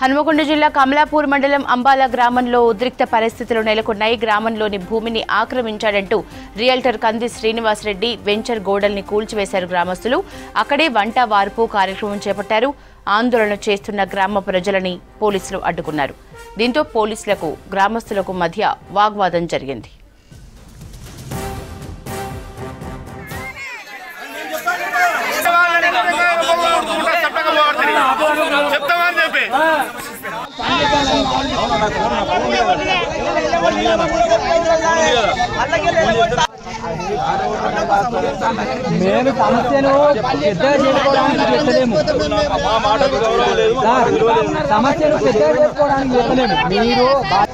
హనుమకొండ జిల్లా కమలాపూర్ మండలం అంబాల గ్రామంలో ఉద్రిక్త పరిస్థితులు నెలకొన్నాయి గ్రామంలోని భూమిని ఆక్రమించాడంటూ రియల్టర్ కంది శ్రీనివాసరెడ్డి వెంచర్ గోడల్ని కూల్చివేశారు గ్రామస్తులు అక్కడే వంట వార్పు కార్యక్రమం చేపట్టారు ఆందోళన చేస్తున్న గ్రామ ప్రజలని పోలీసులు అడ్డుకున్నారు దీంతో పోలీసులకు గ్రామస్తులకు మధ్య వాగ్వాదం జరిగింది చెప్తామని చెప్పి మేము సమస్యను పెద్దగా చేసుకోవడానికి చేస్తలేము సార్, సమస్యను పెద్దగా చేసుకోవడానికి చేస్తలేము మీరు బా-